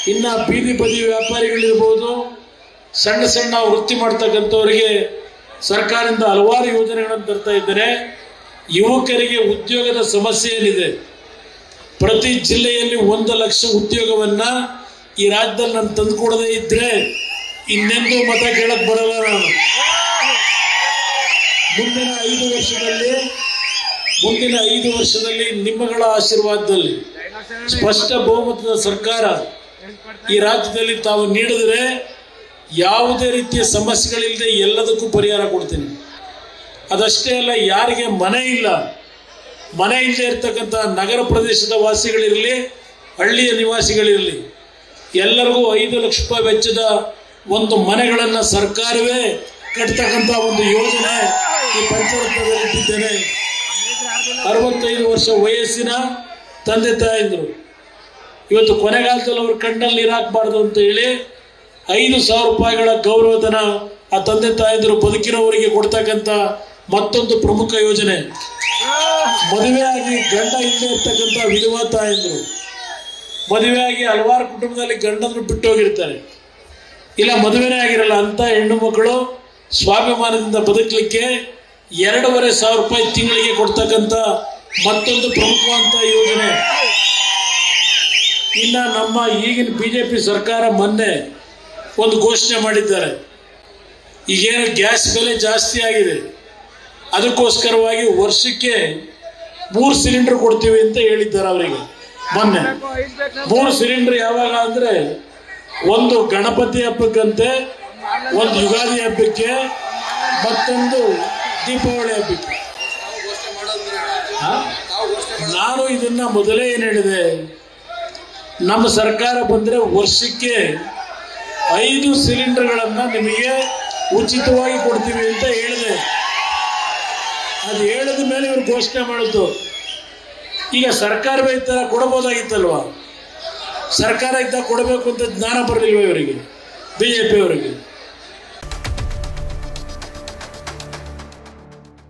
ಇನ್ನ ಬೀದಿ ಬದಿ ವ್ಯಾಪಾರಿಗಳಿರ್ಬೋದು ಸಣ್ಣ ಸಣ್ಣ ವೃತ್ತಿ ಮಾಡ್ತಕ್ಕಂಥವರಿಗೆ ಸರ್ಕಾರದಿಂದ ಹಲವಾರು ಯೋಜನೆಗಳನ್ನು ತರ್ತಾ ಇದ್ದಾರೆ ಯುವಕರಿಗೆ ಉದ್ಯೋಗದ ಸಮಸ್ಯೆ ಏನಿದೆ ಪ್ರತಿ ಜಿಲ್ಲೆಯಲ್ಲಿ ಒಂದು ಲಕ್ಷ ಉದ್ಯೋಗವನ್ನ ಈ ರಾಜ್ಯದಲ್ಲಿ ನಾನು ತಂದುಕೊಡದೇ ಇದ್ರೆ ಇನ್ನೆಂದೂ ಮತ ಕೇಳಕ್ ಬರಲ್ಲ ನಾನು ಮುಂದಿನ ಐದು ವರ್ಷದಲ್ಲಿ ಮುಂದಿನ ಐದು ವರ್ಷದಲ್ಲಿ ನಿಮ್ಮಗಳ ಆಶೀರ್ವಾದದಲ್ಲಿ ಸ್ಪಷ್ಟ ಬಹುಮತದ ಸರ್ಕಾರ ಈ ರಾಜ್ಯದಲ್ಲಿ ತಾವು ನೀಡಿದರೆ ಯಾವುದೇ ರೀತಿಯ ಸಮಸ್ಯೆಗಳಿಲ್ಲದೆ ಎಲ್ಲದಕ್ಕೂ ಪರಿಹಾರ ಕೊಡ್ತೀನಿ ಅದಷ್ಟೇ ಅಲ್ಲ ಯಾರಿಗೆ ಮನೆ ಇಲ್ಲ ಮನೆ ಇಲ್ಲದೆ ಇರ್ತಕ್ಕಂಥ ನಗರ ಪ್ರದೇಶದ ವಾಸಿಗಳಿರಲಿ ಹಳ್ಳಿಯ ನಿವಾಸಿಗಳಿರಲಿ ಎಲ್ಲರಿಗೂ ಐದು ಲಕ್ಷ ರೂಪಾಯಿ ವೆಚ್ಚದ ಒಂದು ಮನೆಗಳನ್ನು ಸರ್ಕಾರವೇ ಕಟ್ತಕ್ಕಂಥ ಒಂದು ಯೋಜನೆ ಈ ಪಂಚರತ್ನದಲ್ಲಿ ಇಟ್ಟಿದ್ದೇನೆ ಅರವತ್ತೈದು ವರ್ಷ ವಯಸ್ಸಿನ ತಂದೆ ತಾಯಂದರು ಇವತ್ತು ಕೊನೆಗಾಲದಲ್ಲಿ ಅವ್ರ ಕಣ್ಣಲ್ಲಿ ನೀರು ಹಾಕಬಾರ್ದು ಅಂತ ಹೇಳಿ ಐದು ಸಾವಿರ ರೂಪಾಯಿಗಳ ಗೌರವಧನ ಆ ತಂದೆ ತಾಯಂದಿರು ಬದುಕಿರೋವರಿಗೆ ಕೊಡ್ತಕ್ಕಂಥ ಮತ್ತೊಂದು ಪ್ರಮುಖ ಯೋಜನೆ ಮದುವೆಯಾಗಿ ಗಂಡ ಇಲ್ಲದೆ ಇರ್ತಕ್ಕಂಥ ವಿಧವಾ ತಾಯಂದಿರು ಮದುವೆಯಾಗಿ ಹಲವಾರು ಕುಟುಂಬದಲ್ಲಿ ಗಂಡಂದ್ರು ಬಿಟ್ಟು ಹೋಗಿರ್ತಾರೆ ಇಲ್ಲ ಮದುವೆನೇ ಆಗಿರಲ್ಲ ಅಂತ ಹೆಣ್ಣು ಮಕ್ಕಳು ಸ್ವಾಭಿಮಾನದಿಂದ ಬದುಕಲಿಕ್ಕೆ ಎರಡೂವರೆ ಸಾವಿರ ರೂಪಾಯಿ ತಿಂಗಳಿಗೆ ಕೊಡ್ತಕ್ಕಂಥ ಮತ್ತೊಂದು ಪ್ರಮುಖವಾದಂಥ ಯೋಜನೆ ಇನ್ನ ನಮ್ಮ ಈಗಿನ ಬಿಜೆಪಿ ಸರ್ಕಾರ ಮೊನ್ನೆ ಒಂದು ಘೋಷಣೆ ಮಾಡಿದ್ದಾರೆ ಈಗೇನು ಗ್ಯಾಸ್ ಬೆಲೆ ಜಾಸ್ತಿ ಆಗಿದೆ ಅದಕ್ಕೋಸ್ಕರವಾಗಿ ವರ್ಷಕ್ಕೆ ಮೂರು ಸಿಲಿಂಡರ್ ಕೊಡ್ತೀವಿ ಅಂತ ಹೇಳಿದ್ದಾರೆ ಅವರಿಗೆ ಮೊನ್ನೆ ಮೂರು ಸಿಲಿಂಡರ್ ಯಾವಾಗ ಅಂದ್ರೆ ಒಂದು ಗಣಪತಿ ಹಬ್ಬಕ್ಕಂತೆ ಒಂದು ಯುಗಾದಿ ಹಬ್ಬಕ್ಕೆ ಮತ್ತೊಂದು ದೀಪಾವಳಿ ಹಬ್ಬಕ್ಕೆ ಹಾ? ನಾನು ಇದನ್ನ ಮೊದಲೇ ಏನು ಹೇಳಿದೆ ನಮ್ಮ ಸರ್ಕಾರ ಬಂದ್ರೆ ವರ್ಷಕ್ಕೆ ಐದು ಸಿಲಿಂಡರ್ಗಳನ್ನ ನಿಮಗೆ ಉಚಿತವಾಗಿ ಕೊಡ್ತೀವಿ ಅಂತ ಹೇಳಿದೆ ಅದು ಹೇಳಿದ ಮೇಲೆ ಇವರು ಘೋಷಣೆ ಮಾಡಿದ್ದು ಈಗ ಸರ್ಕಾರವೇ ಈ ಥರ ಕೊಡಬಹುದಾಗಿತ್ತಲ್ವಾ ಸರ್ಕಾರ ಇದ್ದಾಗ ಕೊಡಬೇಕು ಅಂತ ಜ್ಞಾನ ಬರಲಿಲ್ವ ಇವರಿಗೆ ಬಿ ಜೆ ಪಿಯವರಿಗೆ